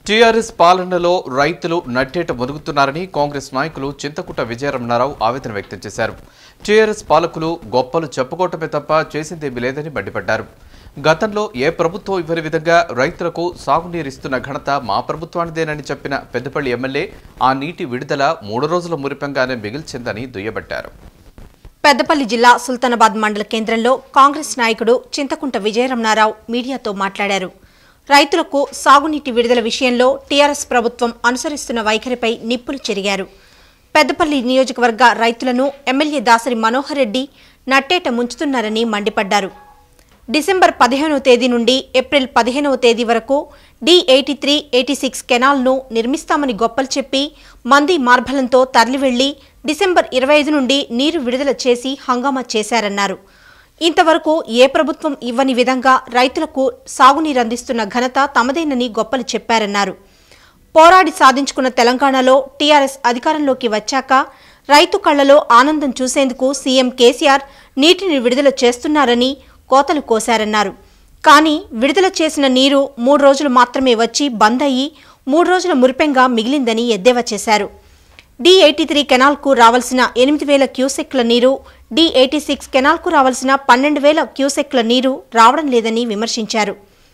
TRS పాలనలో రైతులు నట్టేట మునుగుతున్నారని కాంగ్రెస్ నాయకులు చింతకుట విజయరమణారావు ఆవేదన వ్యక్తం చేశారు టీఆర్ఎస్ పాలకులు గొప్పలు చెప్పుకోవటమే తప్ప చేసిందేమీ లేదని మండిపడ్డారు గతంలో ఏ ప్రభుత్వం ఇవ్వని విధంగా రైతులకు సాగునీరిస్తున్న ఘనత మా ప్రభుత్వానిదేనని చెప్పిన పెద్దపల్లి ఎమ్మెల్యే ఆ నీటి విడుదల మూడు రోజుల మురిపంగానే మిగిల్చిందని దుయ్యబట్టారు పెద్దపల్లి జిల్లా సుల్తానాబాద్ మండల కేంద్రంలో కాంగ్రెస్ నాయకుడు చింతకుంట విజయరమణారావు మీడియాతో మాట్లాడారు రైతులకు సాగునీటి విడుదల విషయంలో టీఆర్ఎస్ ప్రభుత్వం అనుసరిస్తున్న వైఖరిపై నిప్పులు చెరిగారు పెద్దపల్లి నియోజకవర్గ రైతులను ఎమ్మెల్యే దాసరి మనోహర్ రెడ్డి నట్టేట ముంచుతున్నారని మండిపడ్డారు డిసెంబర్ పదిహేనవ తేదీ నుండి ఏప్రిల్ పదిహేనవ తేదీ వరకు D eighty three eighty six కెనాల్ను నిర్మిస్తామని గొప్పలు చెప్పి మంది మార్బలంతో తరలివెళ్లి డిసెంబర్ ఇరవై ఐదు నుండి నీరు విడుదల చేసి హంగామా చేశారన్నారు ఇంతవరకు ఏ ప్రభుత్వం ఇవ్వని విధంగా రైతులకు సాగునీరు అందిస్తున్న ఘనత తమదేనని గొప్పలు చెప్పారన్నారు పోరాడి సాధించుకున్న తెలంగాణలో టీఆర్ఎస్ అధికారంలోకి వచ్చాక రైతు కళ్లలో ఆనందం చూసేందుకు సీఎం కేసీఆర్ నీటిని విడుదల చేస్తున్నారని కోతలు కోశారన్నారు కానీ విడుదల చేసిన నీరు మూడు రోజులు మాత్రమే వచ్చి బంద్ అయ్యి మూడు రోజుల మురిపెంగా మిగిలిందని ఎద్దేవా చేశారు డి ఎయిటీ త్రీ కెనాల్కు రావాల్సిన ఎనిమిది వేల క్యూసెక్ల నీరు డి ఎయిటీ సిక్స్ కెనాల్కు రావాల్సిన పన్నెండు వేల క్యూసెక్ల నీరు రావడం లేదని విమర్శించారు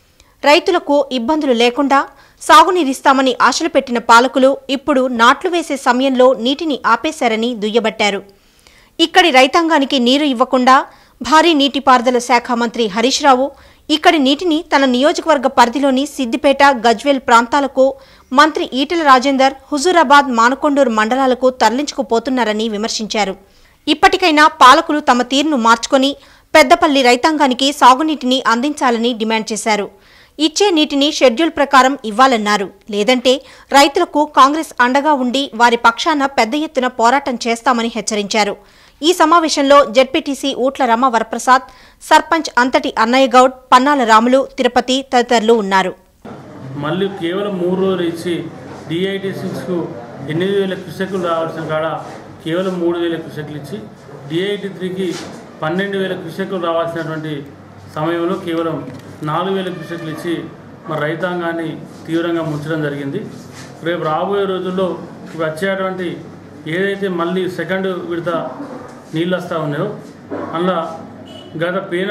రైతులకు ఇబ్బందులు లేకుండా సాగునీరిస్తామని ఆశలు పెట్టిన పాలకులు ఇప్పుడు నాట్లు వేసే సమయంలో నీటిని ఆపేశారని దుయ్యబట్టారు ఇక్కడి రైతాంగానికి నీరు ఇవ్వకుండా భారీ నీటిపారుదల శాఖ మంత్రి హరీష్ రావు ఇక్కడి నీటిని తన నియోజకవర్గ పరిధిలోని సిద్దిపేట గజ్వేల్ ప్రాంతాలకు మంత్రి ఈటెల రాజేందర్ హుజూరాబాద్ మానకొండూరు మండలాలకు తరలించుకుపోతున్నారని విమర్శించారు ఇప్పటికైనా పాలకులు తమ తీరును మార్చుకొని పెద్దపల్లి రైతాంగానికి సాగునీటిని అందించాలని డిమాండ్ చేశారు ఇచ్చే నీటిని షెడ్యూల్ ప్రకారం ఇవ్వాలన్నారు లేదంటే రైతులకు కాంగ్రెస్ అండగా ఉండి వారి పక్షాన పెద్ద ఎత్తున పోరాటం చేస్తామని హెచ్చరించారు ఈ సమావేశంలో జెడ్పీటీసీ ఊట్ల రమ వరప్రసాద్ సర్పంచ్ అంతటి అన్నయ్య గౌడ్ పన్నాల రాములు తిరుపతి తదితరులు ఉన్నారు మళ్ళీ కేవలం మూడు రోజులు ఇచ్చి డిఐటి సిక్స్కు ఎనిమిది వేల క్యూసెక్లు రావాల్సిన కాడ కేవలం మూడు వేల క్యూసెక్లు ఇచ్చి డిఐటి త్రీకి పన్నెండు వేల క్యూసెక్లు రావాల్సినటువంటి సమయంలో కేవలం నాలుగు వేల క్యూసెక్లు ఇచ్చి మన రైతాంగాన్ని తీవ్రంగా ముంచడం జరిగింది రేపు రాబోయే రోజుల్లో ఇప్పుడు వచ్చేటువంటి ఏదైతే మళ్ళీ సెకండ్ విడత నీళ్ళు వస్తూ ఉన్నాయో అందులో గత పేన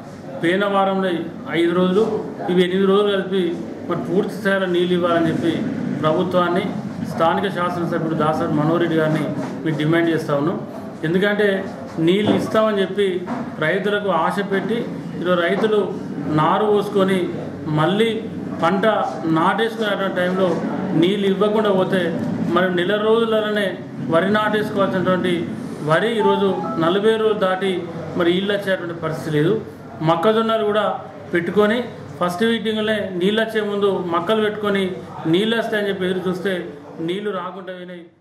పేన వారంలో ఐదు రోజులు ఇవి ఎనిమిది రోజులు కలిపి మరి పూర్తి స్థాయిలో నీళ్ళు ఇవ్వాలని చెప్పి ప్రభుత్వాన్ని స్థానిక శాసనసభ్యుడు దాసరి మనోహర్ రెడ్డి గారిని మేము డిమాండ్ చేస్తా ఉన్నాం ఎందుకంటే నీళ్ళు ఇస్తామని చెప్పి రైతులకు ఆశ పెట్టి ఈరోజు రైతులు నారు పోసుకొని మళ్ళీ పంట నాటేసుకునే టైంలో నీళ్ళు ఇవ్వకుండా పోతే మరి నెల రోజులలోనే వరి నాటేసుకోవాల్సినటువంటి వరి ఈరోజు నలభై రోజులు దాటి మరి ఇల్లు వచ్చేటువంటి పరిస్థితి లేదు మొక్కజొన్నలు కూడా పెట్టుకొని ఫస్ట్ మీటింగ్లే నీళ్ళు వచ్చే ముందు మొక్కలు పెట్టుకొని నీళ్ళు వస్తాయని చెప్పి ఎదురు చూస్తే నీళ్లు రాకుండా పోయినాయి